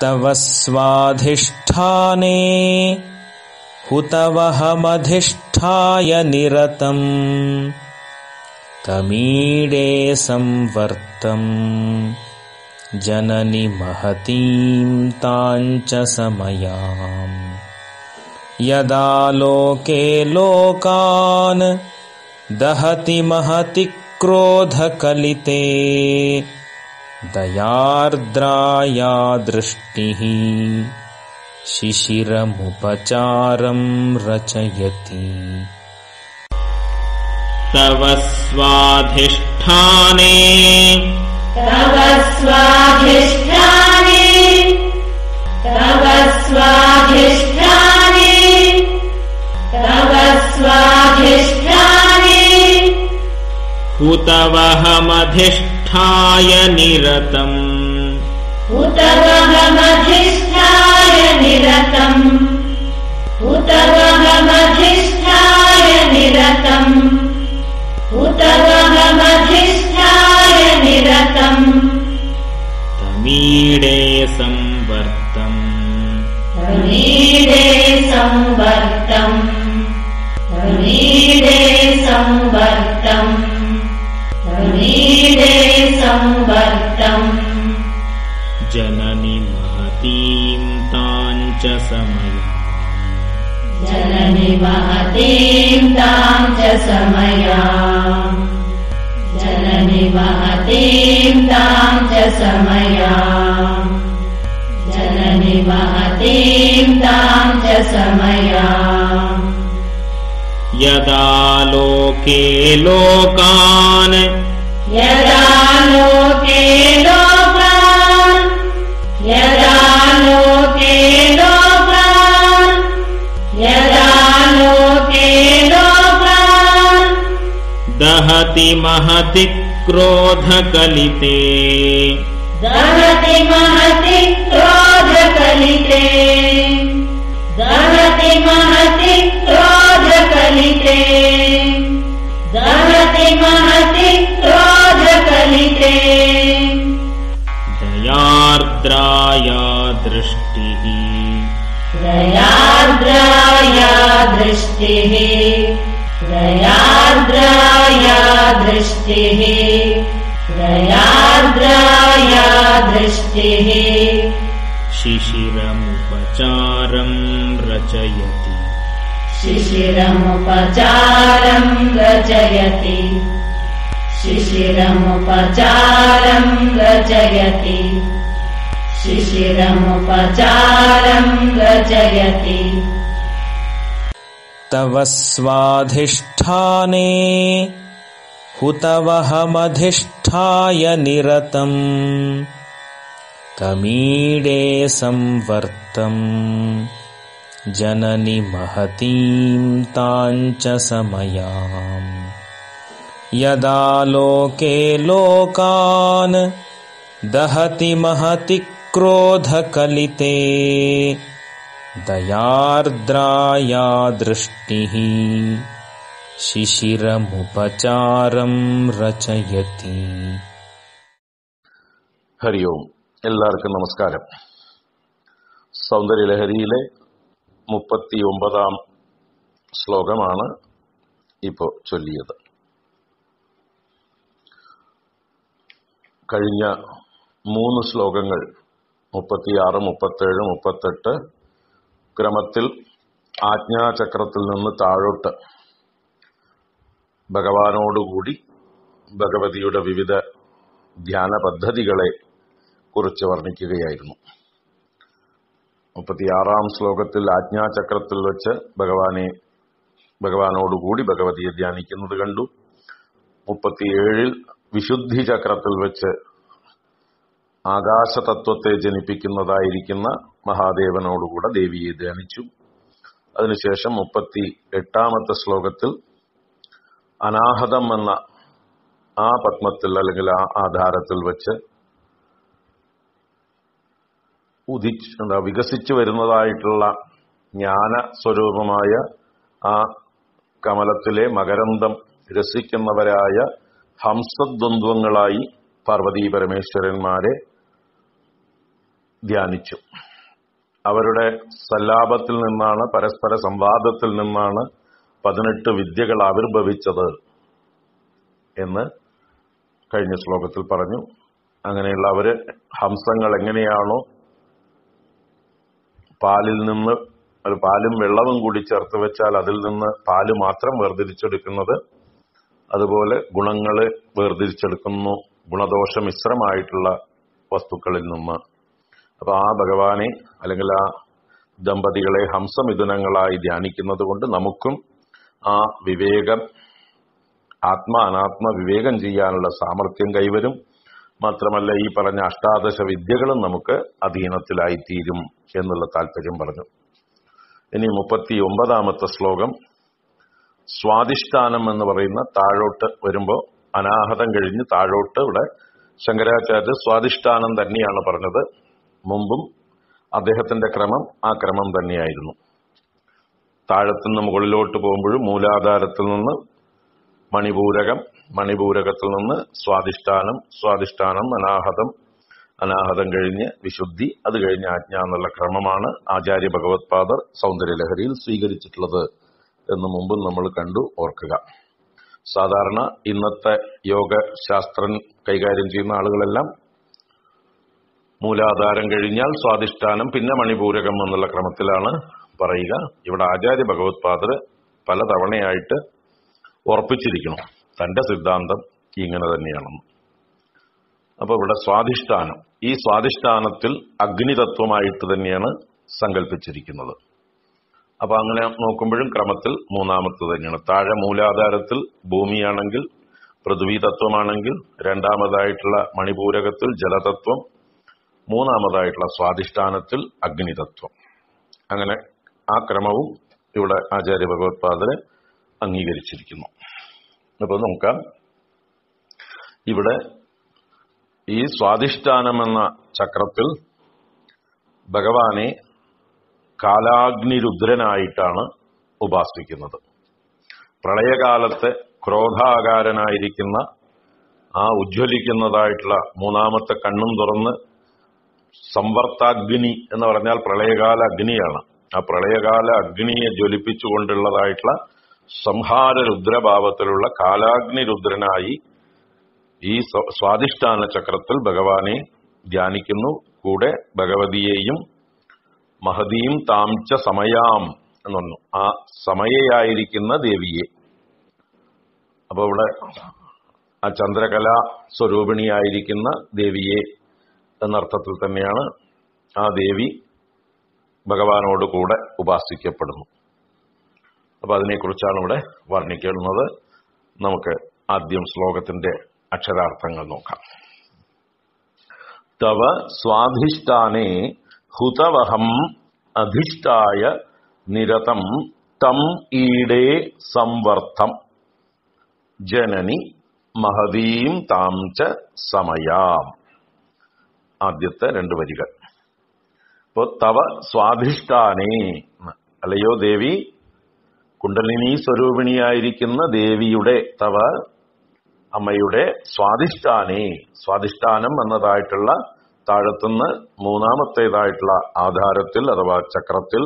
तव स्वाधिष्ठाने हुतवहमधिष्ठाय निरतम् कमीडे संवर्तम् जननि महतीं ताञ्च समयाम् यदा लोके लोकान् दहति महति क्रोधकलिते दयार्द्राया दृष्टिः शिशिरमुपचारं रचयति तव स्वाधिष्ठाने तव स्वाधिष्ठाने तव स्वाधिष्ठाने तव स्वाधिष्ठाने हुतवहमधिष्ठाय निरतम् उतवहमधिष्ठाय निरतम् उतवहमधिष्ठाय निरतम् उतवहमधिष्ठाय निरतम् तमीडे संवर्तम् प्रमीडे संवर्तम् प्रमीडे संवर्तम् प्रमीडे संवर्तम् जननि महतीं ताञ्च समयाम् जननि महतीं तां च समयाम् जननि महतीं तां च समयाम् जननि महतीं तां च समयाम् यदा लोके लोकान् यदा लोके लोकान् यदा लोके लोकान् यदा लोके लोकान् दहति महति क्रोधकलिते दहति महति क्रोधकलिते दहति महति क्रोधकलिते दहति महति क्रोधकलिते दयार्द्राया दृष्टिः दयार्द्राया दृष्टिः दयार्द्राया दृष्टिः दयार्द्राया दृष्टिः शिशिरमुपचारं रचयति शिशिरमुपचारं रचयति शिशिरमुपचारं रचयति शिशिरमुपचारं रचयति तव स्वाधिष्ठाने हुतवहमधिष्ठाय निरतम् कमीडे संवर्तम् जननि महतीं ताञ्च समयाम् यदा लोके लोकान् दहति महति क्रोधकलिते दयार्द्राया दृष्टिः शिशिरमुपचारं रचयति ഹരി ഓം എല്ലാവർക്കും നമസ്കാരം സൗന്ദര്യലഹരിയിലെ മുപ്പത്തി ഒമ്പതാം ശ്ലോകമാണ് ഇപ്പോൾ ചൊല്ലിയത് കഴിഞ്ഞ മൂന്ന് ശ്ലോകങ്ങൾ മുപ്പത്തിയാറ് മുപ്പത്തേഴ് മുപ്പത്തെട്ട് ക്രമത്തിൽ ആജ്ഞാചക്രത്തിൽ നിന്ന് താഴോട്ട് ഭഗവാനോടുകൂടി ഭഗവതിയുടെ വിവിധ ധ്യാന പദ്ധതികളെ കുറിച്ച് വർണ്ണിക്കുകയായിരുന്നു മുപ്പത്തിയാറാം ശ്ലോകത്തിൽ ആജ്ഞാചക്രത്തിൽ വെച്ച് ഭഗവാനെ ഭഗവാനോടുകൂടി ഭഗവതിയെ ധ്യാനിക്കുന്നത് കണ്ടു മുപ്പത്തിയേഴിൽ വിശുദ്ധി ചക്രത്തിൽ വെച്ച് ആകാശതത്വത്തെ ജനിപ്പിക്കുന്നതായിരിക്കുന്ന മഹാദേവനോടുകൂടെ ദേവിയെ ധ്യാനിച്ചു അതിനുശേഷം മുപ്പത്തി എട്ടാമത്തെ ശ്ലോകത്തിൽ അനാഹതം എന്ന ആ പത്മത്തിൽ അല്ലെങ്കിൽ ആ ആധാരത്തിൽ വെച്ച് ഉദിച്ച് എന്താ വികസിച്ചു വരുന്നതായിട്ടുള്ള ജ്ഞാന സ്വരൂപമായ ആ കമലത്തിലെ മകരന്തം രസിക്കുന്നവരായ ഹംസദ്വന്ദ്വങ്ങളായി പാർവതീ പരമേശ്വരന്മാരെ ധ്യാനിച്ചു അവരുടെ സല്ലാപത്തിൽ നിന്നാണ് പരസ്പര സംവാദത്തിൽ നിന്നാണ് പതിനെട്ട് വിദ്യകൾ ആവിർഭവിച്ചത് എന്ന് കഴിഞ്ഞ ശ്ലോകത്തിൽ പറഞ്ഞു അങ്ങനെയുള്ള അവര് ഹംസങ്ങൾ എങ്ങനെയാണോ പാലിൽ നിന്ന് ഒരു പാലും വെള്ളവും കൂടി ചേർത്ത് വെച്ചാൽ അതിൽ നിന്ന് പാല് മാത്രം വേർതിരിച്ചെടുക്കുന്നത് അതുപോലെ ഗുണങ്ങളെ വേർതിരിച്ചെടുക്കുന്നു ഗുണദോഷ മിശ്രമായിട്ടുള്ള വസ്തുക്കളിൽ നിന്ന് അപ്പൊ ആ ഭഗവാനെ അല്ലെങ്കിൽ ആ ദമ്പതികളെ ഹംസമിഥുനങ്ങളായി ധ്യാനിക്കുന്നത് കൊണ്ട് നമുക്കും ആ വിവേകം ആത്മ അനാത്മ വിവേകം ചെയ്യാനുള്ള സാമർഥ്യം കൈവരും മാത്രമല്ല ഈ പറഞ്ഞ അഷ്ടാദശ വിദ്യകളും നമുക്ക് അധീനത്തിലായിത്തീരും എന്നുള്ള താല്പര്യം പറഞ്ഞു ഇനി മുപ്പത്തി ഒമ്പതാമത്തെ ശ്ലോകം സ്വാധിഷ്ഠാനം എന്ന് പറയുന്ന താഴോട്ട് വരുമ്പോൾ അനാഹതം കഴിഞ്ഞ് താഴോട്ട് ഇവിടെ ശങ്കരാചാര്യ സ്വാധിഷ്ഠാനം തന്നെയാണ് പറഞ്ഞത് മുമ്പും അദ്ദേഹത്തിന്റെ ക്രമം ആ ക്രമം തന്നെയായിരുന്നു താഴത്തുനിന്ന് മുകളിലോട്ട് പോകുമ്പോഴും മൂലാധാരത്തിൽ നിന്ന് മണിപൂരകം മണിപൂരകത്തിൽ നിന്ന് സ്വാധിഷ്ഠാനം സ്വാധിഷ്ഠാനം അനാഹതം അനാഹതം കഴിഞ്ഞ് വിശുദ്ധി അത് കഴിഞ്ഞ് ആജ്ഞ എന്നുള്ള ക്രമമാണ് ആചാര്യ ഭഗവത്പാദർ സൗന്ദര്യലഹരിയിൽ സ്വീകരിച്ചിട്ടുള്ളത് എന്ന് മുമ്പ് നമ്മൾ കണ്ടു ഓർക്കുക സാധാരണ ഇന്നത്തെ യോഗ ശാസ്ത്രൻ കൈകാര്യം ചെയ്യുന്ന ആളുകളെല്ലാം മൂലാധാരം കഴിഞ്ഞാൽ സ്വാധിഷ്ഠാനം പിന്നെ മണിപൂരകം എന്നുള്ള ക്രമത്തിലാണ് പറയുക ഇവിടെ ആചാര്യ ഭഗവത്പാദർ പലതവണയായിട്ട് ഉറപ്പിച്ചിരിക്കണം തന്റെ സിദ്ധാന്തം ഇങ്ങനെ തന്നെയാണെന്ന് അപ്പൊ ഇവിടെ സ്വാധിഷ്ഠാനം ഈ സ്വാധിഷ്ഠാനത്തിൽ അഗ്നിതത്വമായിട്ട് തന്നെയാണ് സങ്കല്പിച്ചിരിക്കുന്നത് അപ്പൊ അങ്ങനെ നോക്കുമ്പോഴും ക്രമത്തിൽ മൂന്നാമത്തെ തന്നെയാണ് താഴെ മൂലാധാരത്തിൽ ഭൂമിയാണെങ്കിൽ പൃഥ്വി തത്വമാണെങ്കിൽ രണ്ടാമതായിട്ടുള്ള മണിപൂരകത്തിൽ ജലതത്വം മൂന്നാമതായിട്ടുള്ള സ്വാധിഷ്ഠാനത്തിൽ അഗ്നിതത്വം അങ്ങനെ ആ ക്രമവും ഇവിടെ ആചാര്യ ഭഗവത്പാദരെ അംഗീകരിച്ചിരിക്കുന്നു അപ്പൊ നോക്കാം ഇവിടെ ഈ സ്വാധിഷ്ഠാനം എന്ന ചക്രത്തിൽ ഭഗവാനെ കാലാഗ്നിരുദ്രനായിട്ടാണ് ഉപാസിക്കുന്നത് പ്രളയകാലത്ത് ക്രോധാകാരനായിരിക്കുന്ന ആ ഉജ്ജ്വലിക്കുന്നതായിട്ടുള്ള മൂന്നാമത്തെ കണ്ണും തുറന്ന് സംവർത്താഗ്നി എന്ന് പറഞ്ഞാൽ പ്രളയകാല അഗ്നിയാണ് ആ പ്രളയകാല അഗ്നിയെ ജ്വലിപ്പിച്ചുകൊണ്ടുള്ളതായിട്ടുള്ള സംഹാര രുദ്രഭാവത്തിലുള്ള കാലാഗ്നി രുദ്രനായി ഈ സ്വ- സ്വാധിഷ്ഠാന ചക്രത്തിൽ ഭഗവാനെ ധ്യാനിക്കുന്നു കൂടെ ഭഗവതിയെയും മഹതിയും താംച സമയാം എന്ന് പറഞ്ഞു ആ സമയയായിരിക്കുന്ന ദേവിയെ അപ്പൊ ഇവിടെ ആ ചന്ദ്രകല സ്വരൂപിണിയായിരിക്കുന്ന ദേവിയെ എന്നർത്ഥത്തിൽ തന്നെയാണ് ആ ദേവി ഭഗവാനോട് കൂടെ ഉപാസിക്കപ്പെടുന്നു അപ്പൊ അതിനെക്കുറിച്ചാണ് ഇവിടെ വർണ്ണിക്കുന്നത് നമുക്ക് ആദ്യം ശ്ലോകത്തിന്റെ അക്ഷരാർത്ഥങ്ങൾ നോക്കാം തവ സ്വാധിഷ്ഠാനേ ഹുതവഹം അധിഷ്ഠായ നിരതം തം ഈടേ സംവർത്ഥം ജനനി മഹതീം താം ച സമയാം ആദ്യത്തെ രണ്ട് വരികൾ ഇപ്പോ തവ സ്വാധിഷ്ഠാനേ അല്ലയോ ദേവി കുണ്ടലിനി സ്വരൂപിണിയായിരിക്കുന്ന ദേവിയുടെ തവ അമ്മയുടെ സ്വാധിഷ്ഠാനേ സ്വാധിഷ്ഠാനം എന്നതായിട്ടുള്ള താഴത്തുനിന്ന് മൂന്നാമത്തേതായിട്ടുള്ള ആധാരത്തിൽ അഥവാ ചക്രത്തിൽ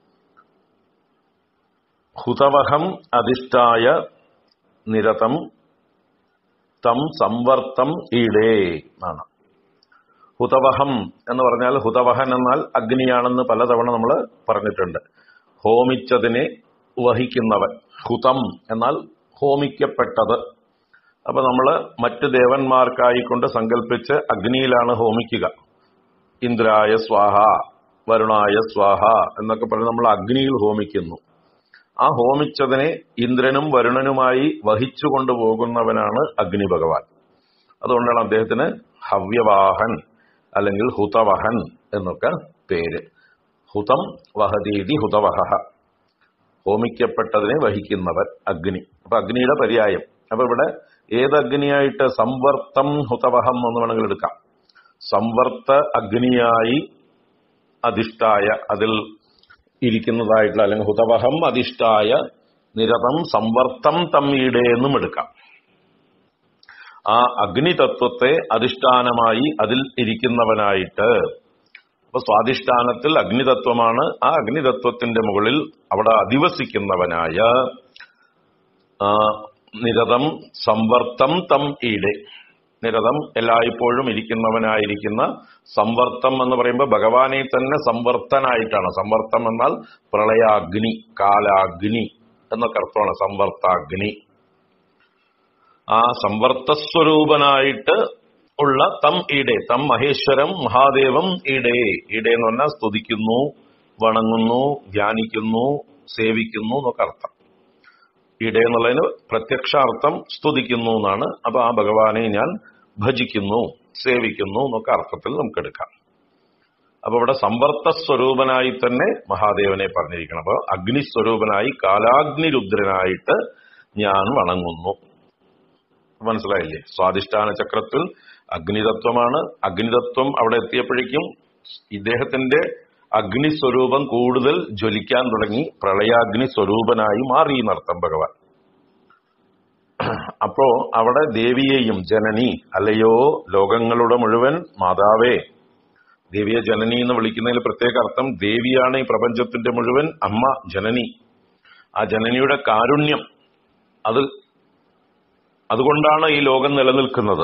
ഹുതവഹം അധിഷ്ഠായ നിരതം തം സംവർത്തം ഈടേ എന്നാണ് ഹുതവഹം എന്ന് പറഞ്ഞാൽ ഹുതവഹൻ എന്നാൽ അഗ്നിയാണെന്ന് പലതവണ നമ്മൾ പറഞ്ഞിട്ടുണ്ട് ഹോമിച്ചതിനെ വഹിക്കുന്നവൻ ഹുതം എന്നാൽ ഹോമിക്കപ്പെട്ടത് അപ്പൊ നമ്മൾ മറ്റ് ദേവന്മാർക്കായിക്കൊണ്ട് സങ്കല്പിച്ച് അഗ്നിയിലാണ് ഹോമിക്കുക ഇന്ദ്രായ സ്വാഹ വരുണായ സ്വാഹ എന്നൊക്കെ പറഞ്ഞ് നമ്മൾ അഗ്നിയിൽ ഹോമിക്കുന്നു ആ ഹോമിച്ചതിനെ ഇന്ദ്രനും വരുണനുമായി വഹിച്ചു കൊണ്ടുപോകുന്നവനാണ് അഗ്നി ഭഗവാൻ അതുകൊണ്ടാണ് അദ്ദേഹത്തിന് ഹവ്യവാഹൻ അല്ലെങ്കിൽ ഹുതവഹൻ എന്നൊക്കെ പേര് ഹുതം വഹതീതി ഹുതവഹ ഹോമിക്കപ്പെട്ടതിനെ വഹിക്കുന്നവൻ അഗ്നി അപ്പൊ അഗ്നിയുടെ പര്യായം അപ്പൊ ഇവിടെ ഏത് അഗ്നിയായിട്ട് സംവർത്തം ഹുതവഹം എന്ന് വേണമെങ്കിൽ എടുക്കാം സംവർത്ത അഗ്നിയായി അധിഷ്ഠായ അതിൽ ഇരിക്കുന്നതായിട്ടുള്ള അല്ലെങ്കിൽ ഹുതവഹം അധിഷ്ഠായ നിരതം സംവർത്തം തമ്മീടെ എന്നും എടുക്കാം ആ അഗ്നിതത്വത്തെ അധിഷ്ഠാനമായി അതിൽ ഇരിക്കുന്നവനായിട്ട് അപ്പൊ സ്വാധിഷ്ഠാനത്തിൽ അഗ്നിതത്വമാണ് ആ അഗ്നിതത്വത്തിന്റെ മുകളിൽ അവിടെ അധിവസിക്കുന്നവനായ ആ, നിരതം സംവർത്തം തം ഈടെ നിരതം എല്ലായ്പ്പോഴും ഇരിക്കുന്നവനായിരിക്കുന്ന സംവർത്തം എന്ന് പറയുമ്പോൾ ഭഗവാനെ തന്നെ സംവർത്തനായിട്ടാണ് സംവർത്തം എന്നാൽ പ്രളയാഗ്നി കാലാഗ്നി എന്നൊക്കെ അർത്ഥമാണ് സംവർത്താഗ്നി ആ സംവർത്തസ്വരൂപനായിട്ട് ഉള്ള തം ഈടെ തം മഹേശ്വരം മഹാദേവം ഈടെ ഈടെ എന്ന് പറഞ്ഞാൽ സ്തുതിക്കുന്നു വണങ്ങുന്നു ധ്യാനിക്കുന്നു സേവിക്കുന്നു എന്നൊക്കെ അർത്ഥം ഈടെ എന്നുള്ളതിന് പ്രത്യക്ഷാർത്ഥം സ്തുതിക്കുന്നു എന്നാണ് അപ്പൊ ആ ഭഗവാനെ ഞാൻ ഭജിക്കുന്നു സേവിക്കുന്നു എന്നൊക്കെ അർത്ഥത്തിൽ നമുക്ക് എടുക്കാം അപ്പൊ ഇവിടെ സമ്പർത്ത സ്വരൂപനായി തന്നെ മഹാദേവനെ പറഞ്ഞിരിക്കണം അപ്പൊ അഗ്നിസ്വരൂപനായി കാലാഗ്നി രുദ്രനായിട്ട് ഞാൻ വണങ്ങുന്നു മനസ്സിലായില്ലേ സ്വാധിഷ്ഠാന ചക്രത്തിൽ അഗ്നിതത്വമാണ് അഗ്നിതത്വം അവിടെ എത്തിയപ്പോഴേക്കും ഇദ്ദേഹത്തിന്റെ അഗ്നിസ്വരൂപം കൂടുതൽ ജ്വലിക്കാൻ തുടങ്ങി പ്രളയാഗ്നി സ്വരൂപനായി മാറി എന്നർത്ഥം ഭഗവാൻ അപ്പോ അവിടെ ദേവിയെയും ജനനി അല്ലയോ ലോകങ്ങളുടെ മുഴുവൻ മാതാവേ ദേവിയെ ജനനി എന്ന് വിളിക്കുന്നതിൽ പ്രത്യേക അർത്ഥം ദേവിയാണ് ഈ പ്രപഞ്ചത്തിന്റെ മുഴുവൻ അമ്മ ജനനി ആ ജനനിയുടെ കാരുണ്യം അത് അതുകൊണ്ടാണ് ഈ ലോകം നിലനിൽക്കുന്നത്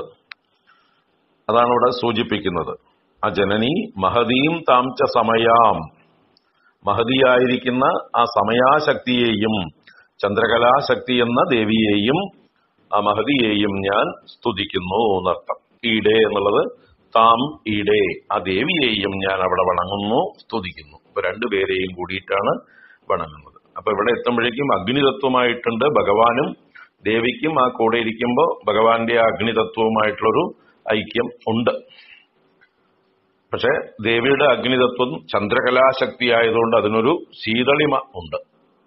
അതാണ് ഇവിടെ സൂചിപ്പിക്കുന്നത് ആ ജനനി മഹതീം താംച സമയാം മഹതിയായിരിക്കുന്ന ആ സമയാശക്തിയെയും ചന്ദ്രകലാശക്തി എന്ന ദേവിയെയും ആ മഹതിയെയും ഞാൻ സ്തുതിക്കുന്നു എന്നർത്ഥം ഈടെ എന്നുള്ളത് താം ഈടെ ആ ദേവിയെയും ഞാൻ അവിടെ വണങ്ങുന്നു സ്തുതിക്കുന്നു ഇപ്പൊ രണ്ടുപേരെയും കൂടിയിട്ടാണ് വണങ്ങുന്നത് അപ്പൊ ഇവിടെ എത്തുമ്പോഴേക്കും അഗ്നിതത്വമായിട്ടുണ്ട് ഭഗവാനും ദേവിക്കും ആ കൂടെ ഇരിക്കുമ്പോൾ ഭഗവാന്റെ ആ അഗ്നിതത്വവുമായിട്ടുള്ളൊരു ഐക്യം ഉണ്ട് പക്ഷെ ദേവിയുടെ അഗ്നിതത്വം ചന്ദ്രകലാശക്തി ആയതുകൊണ്ട് അതിനൊരു ശീതളിമ ഉണ്ട്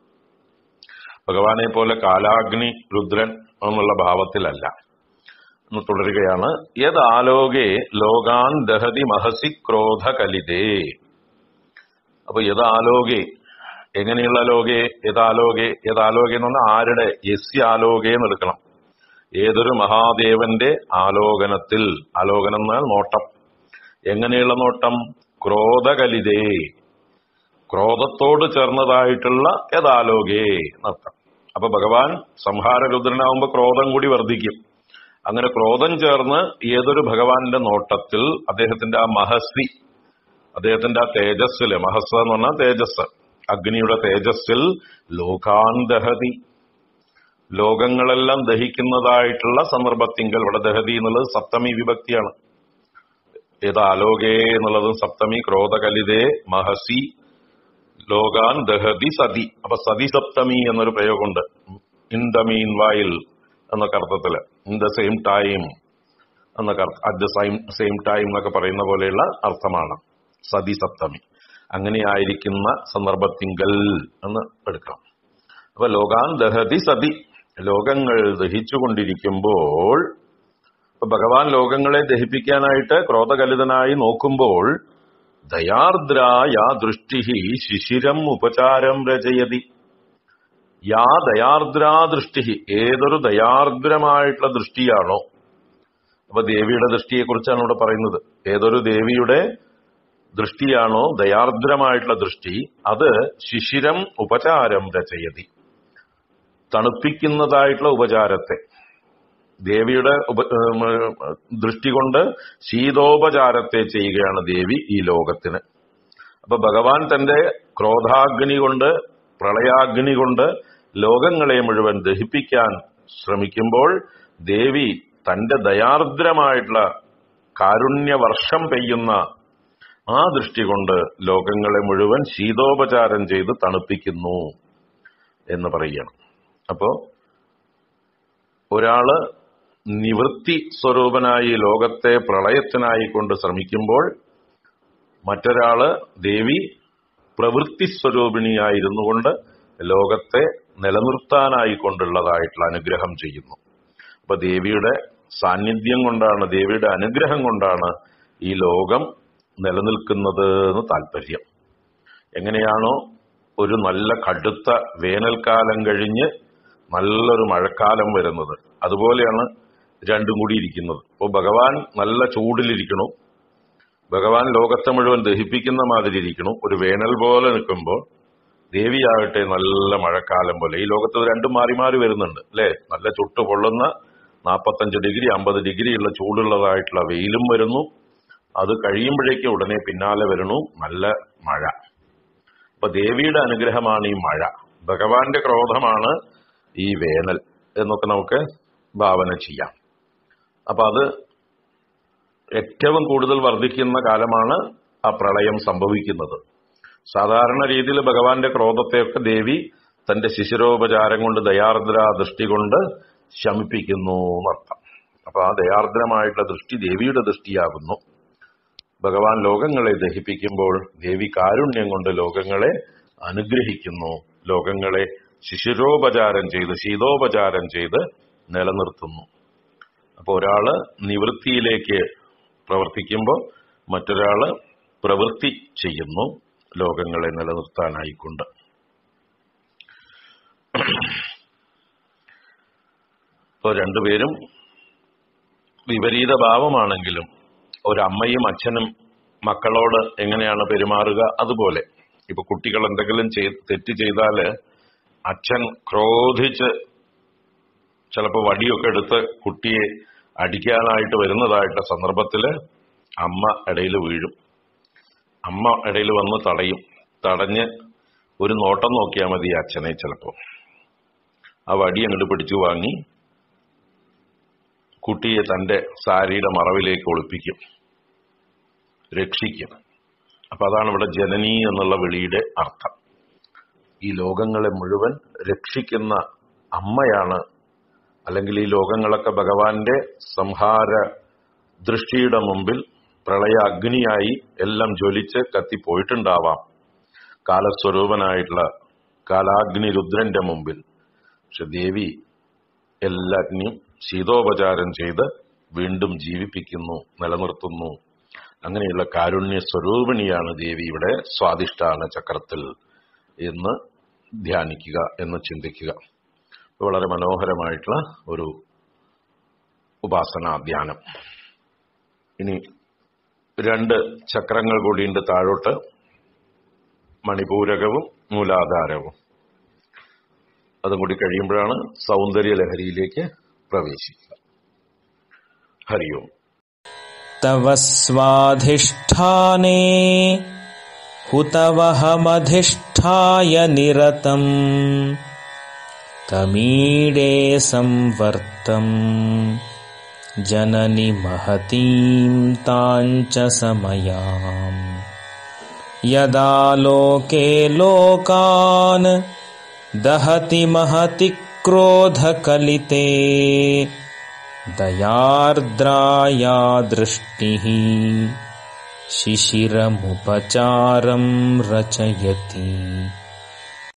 ഭഗവാനെ പോലെ കാലാഗ്നി രുദ്രൻ എന്നുള്ള ഭാവത്തിലല്ല എന്ന് തുടരുകയാണ് യദാലോകെ ലോകാൻ ദഹതി മഹസി ക്രോധ കലിതേ അപ്പൊ യദാലോകെ എങ്ങനെയുള്ള ലോകെ യഥാലോകെ യഥാലോകെ എന്ന് പറഞ്ഞാൽ ആരുടെ യസ്യ ആലോകെ എന്ന് എടുക്കണം ഏതൊരു മഹാദേവന്റെ ആലോകനത്തിൽ ആലോകനം എന്നാൽ നോട്ടം എങ്ങനെയുള്ള നോട്ടം ക്രോധകലിതേ ക്രോധത്തോട് ചേർന്നതായിട്ടുള്ള യഥാലോകേ എന്നർത്ഥം അപ്പൊ ഭഗവാൻ സംഹാരരുദ്രനാവുമ്പോ ക്രോധം കൂടി വർദ്ധിക്കും അങ്ങനെ ക്രോധം ചേർന്ന് ഏതൊരു ഭഗവാന്റെ നോട്ടത്തിൽ അദ്ദേഹത്തിന്റെ ആ മഹസി അദ്ദേഹത്തിന്റെ ആ തേജസ്സില് മഹസ് എന്ന് പറഞ്ഞാൽ തേജസ് അഗ്നിയുടെ തേജസ്സിൽ ലോകാന്തഹതി ലോകങ്ങളെല്ലാം ദഹിക്കുന്നതായിട്ടുള്ള സന്ദർഭത്തിങ്കൽ ഇവിടെ ദഹതി എന്നുള്ളത് സപ്തമി വിഭക്തിയാണ് ഏത് ആലോകേ എന്നുള്ളതും സപ്തമി ക്രോധകലിതേ മഹസി ലോകാൻ ദഹതി സതി അപ്പൊ സതി സപ്തമി എന്നൊരു പ്രയോഗമുണ്ട് ഇൻ ദ മീൻ വൈൽ എന്നൊക്കെ അർത്ഥത്തില് ഇൻ ദ സെയിം ടൈം എന്നൊക്കെ at the same same time എന്നൊക്കെ പറയുന്ന പോലെയുള്ള അർത്ഥമാണ് സതി സപ്തമി അങ്ങനെയായിരിക്കുന്ന സന്ദർഭത്തിങ്കൽ എന്ന് എടുക്കാം അപ്പൊ ലോകാൻ ദഹതി സതി ലോകങ്ങൾ ദഹിച്ചുകൊണ്ടിരിക്കുമ്പോൾ ഇപ്പൊ ഭഗവാൻ ലോകങ്ങളെ ദഹിപ്പിക്കാനായിട്ട് ക്രോധകലിതനായി നോക്കുമ്പോൾ ദയാർദ്രായ ദൃഷ്ടി ശിശിരം ഉപചാരം രചയതി യാ ദയാർദ്രാ ദൃഷ്ടി ഏതൊരു ദയാർദ്രമായിട്ടുള്ള ദൃഷ്ടിയാണോ അപ്പൊ ദേവിയുടെ ദൃഷ്ടിയെ കുറിച്ചാണ് ഇവിടെ പറയുന്നത് ഏതൊരു ദേവിയുടെ ദൃഷ്ടിയാണോ ദയാർദ്രമായിട്ടുള്ള ദൃഷ്ടി അത് ശിശിരം ഉപചാരം രചയതി തണുപ്പിക്കുന്നതായിട്ടുള്ള ഉപചാരത്തെ ദേവിയുടെ ഉപ ഉം, ദൃഷ്ടി കൊണ്ട് ശീതോപചാരത്തെ ചെയ്യുകയാണ് ദേവി ഈ ലോകത്തിന് അപ്പൊ ഭഗവാൻ തന്റെ ക്രോധാഗ്നി കൊണ്ട് പ്രളയാഗ്നി കൊണ്ട് ലോകങ്ങളെ മുഴുവൻ ദഹിപ്പിക്കാൻ ശ്രമിക്കുമ്പോൾ ദേവി തന്റെ ദയാർദ്രമായിട്ടുള്ള കാരുണ്യവർഷം പെയ്യുന്ന ആ ദൃഷ്ടി കൊണ്ട് ലോകങ്ങളെ മുഴുവൻ ശീതോപചാരം ചെയ്ത് തണുപ്പിക്കുന്നു എന്ന് പറയുകയാണ് അപ്പോ ഒരാള് നിവൃത്തി സ്വരൂപനായി ലോകത്തെ പ്രളയത്തിനായി കൊണ്ട് ശ്രമിക്കുമ്പോൾ മറ്റൊരാള് ദേവി പ്രവൃത്തി സ്വരൂപിണിയായിരുന്നു കൊണ്ട് ലോകത്തെ നിലനിർത്താനായി കൊണ്ടുള്ളതായിട്ടുള്ള അനുഗ്രഹം ചെയ്യുന്നു അപ്പൊ ദേവിയുടെ സാന്നിധ്യം കൊണ്ടാണ് ദേവിയുടെ അനുഗ്രഹം കൊണ്ടാണ് ഈ ലോകം നിലനിൽക്കുന്നത് എന്ന് താല്പര്യം എങ്ങനെയാണോ ഒരു നല്ല കടുത്ത വേനൽക്കാലം കഴിഞ്ഞ് നല്ലൊരു മഴക്കാലം വരുന്നത് അതുപോലെയാണ് രണ്ടും കൂടി ഇരിക്കുന്നത് അപ്പോൾ ഭഗവാൻ നല്ല ചൂടിലിരിക്കണു ഭഗവാൻ ലോകത്തെ മുഴുവൻ ദഹിപ്പിക്കുന്ന മാതിരി ഇരിക്കണം ഒരു വേനൽ പോലെ നിൽക്കുമ്പോൾ ദേവിയാകട്ടെ നല്ല മഴക്കാലം പോലെ ഈ ലോകത്ത് രണ്ടും മാറി മാറി വരുന്നുണ്ട് അല്ലേ നല്ല ചുട്ടു പൊള്ളുന്ന നാൽപ്പത്തഞ്ച് ഡിഗ്രി അമ്പത് ഡിഗ്രി ഉള്ള ചൂടുള്ളതായിട്ടുള്ള വെയിലും വരുന്നു അത് കഴിയുമ്പോഴേക്ക് ഉടനെ പിന്നാലെ വരണു നല്ല മഴ അപ്പൊ ദേവിയുടെ അനുഗ്രഹമാണ് ഈ മഴ ഭഗവാന്റെ ക്രോധമാണ് ഈ വേനൽ എന്നൊക്കെ നമുക്ക് ഭാവന ചെയ്യാം അപ്പൊ അത് ഏറ്റവും കൂടുതൽ വർദ്ധിക്കുന്ന കാലമാണ് ആ പ്രളയം സംഭവിക്കുന്നത് സാധാരണ രീതിയിൽ ഭഗവാന്റെ ക്രോധത്തെയൊക്കെ ദേവി തന്റെ ശിശിരോപചാരം കൊണ്ട് ദയാർദ്ര ദൃഷ്ടി കൊണ്ട് ശമിപ്പിക്കുന്നു എന്നർത്ഥം അപ്പൊ ആ ദയാർദ്രമായിട്ടുള്ള ദൃഷ്ടി ദേവിയുടെ ദൃഷ്ടിയാകുന്നു ഭഗവാൻ ലോകങ്ങളെ ദഹിപ്പിക്കുമ്പോൾ ദേവി കാരുണ്യം കൊണ്ട് ലോകങ്ങളെ അനുഗ്രഹിക്കുന്നു ലോകങ്ങളെ ശിശിരോപചാരം ചെയ്ത് ശീതോപചാരം ചെയ്ത് നിലനിർത്തുന്നു അപ്പോൾ ഒരാള് നിവൃത്തിയിലേക്ക് പ്രവർത്തിക്കുമ്പോൾ മറ്റൊരാള് പ്രവൃത്തി ചെയ്യുന്നു ലോകങ്ങളെ നിലനിർത്താനായിക്കൊണ്ട് ഇപ്പോൾ രണ്ടുപേരും വിപരീത ഭാവമാണെങ്കിലും ഒരമ്മയും അച്ഛനും മക്കളോട് എങ്ങനെയാണ് പെരുമാറുക അതുപോലെ ഇപ്പൊ കുട്ടികൾ എന്തെങ്കിലും ചെയ്- തെറ്റ് ചെയ്താല് അച്ഛൻ ക്രോധിച്ച് ചിലപ്പോൾ വടിയൊക്കെ എടുത്ത് കുട്ടിയെ അടിക്കാനായിട്ട് വരുന്നതായിട്ട് സന്ദർഭത്തില് അമ്മ ഇടയിൽ വീഴും അമ്മ ഇടയിൽ വന്ന് തടയും തടഞ്ഞ് ഒരു നോട്ടം നോക്കിയാൽ മതി ഈ അച്ഛനെ ചിലപ്പോൾ ആ വടി അങ്ങോട്ട് പിടിച്ചു വാങ്ങി കുട്ടിയെ തന്റെ സാരിയുടെ മറവിലേക്ക് ഒളിപ്പിക്കും രക്ഷിക്കും അപ്പൊ അതാണ് ഇവിടെ ജനനി എന്നുള്ള വിളിയുടെ അർത്ഥം ഈ ലോകങ്ങളെ മുഴുവൻ രക്ഷിക്കുന്ന അമ്മയാണ് അല്ലെങ്കിൽ ഈ ലോകങ്ങളൊക്കെ ഭഗവാന്റെ സംഹാര ദൃഷ്ടിയുടെ മുമ്പിൽ പ്രളയ അഗ്നിയായി എല്ലാം ജ്വലിച്ച് കത്തിപ്പോയിട്ടുണ്ടാവാം കാലസ്വരൂപനായിട്ടുള്ള കാലാഗ്നി രുദ്രന്റെ മുമ്പിൽ പക്ഷെ ദേവി എല്ലാറ്റിനെയും ശീതോപചാരം ചെയ്ത് വീണ്ടും ജീവിപ്പിക്കുന്നു നിലനിർത്തുന്നു അങ്ങനെയുള്ള കാരുണ്യ സ്വരൂപിണിയാണ് ദേവി ഇവിടെ സ്വാദിഷ്ഠാന ചക്രത്തിൽ എന്ന് ധ്യാനിക്കുക എന്ന് ചിന്തിക്കുക വളരെ മനോഹരമായിട്ടുള്ള ഒരു ഉപാസനാ ധ്യാനം ഇനി രണ്ട് ചക്രങ്ങൾ കൂടിയുണ്ട് താഴോട്ട് മണിപൂരകവും മൂലാധാരവും അതും കൂടി കഴിയുമ്പോഴാണ് സൗന്ദര്യ ലഹരിയിലേക്ക് പ്രവേശിക്കുക ഹരിയോം तव स्वाधिष्ठाने हुतवहमधिष्ठाय निरतम् तमीडे संवर्तम् जननि महतीम् ताञ्च समयाम् यदा लोके लोकान् दहति महति क्रोधकलिते दयार्द्राया दृष्टिः शिशिरमुपचारं रचयति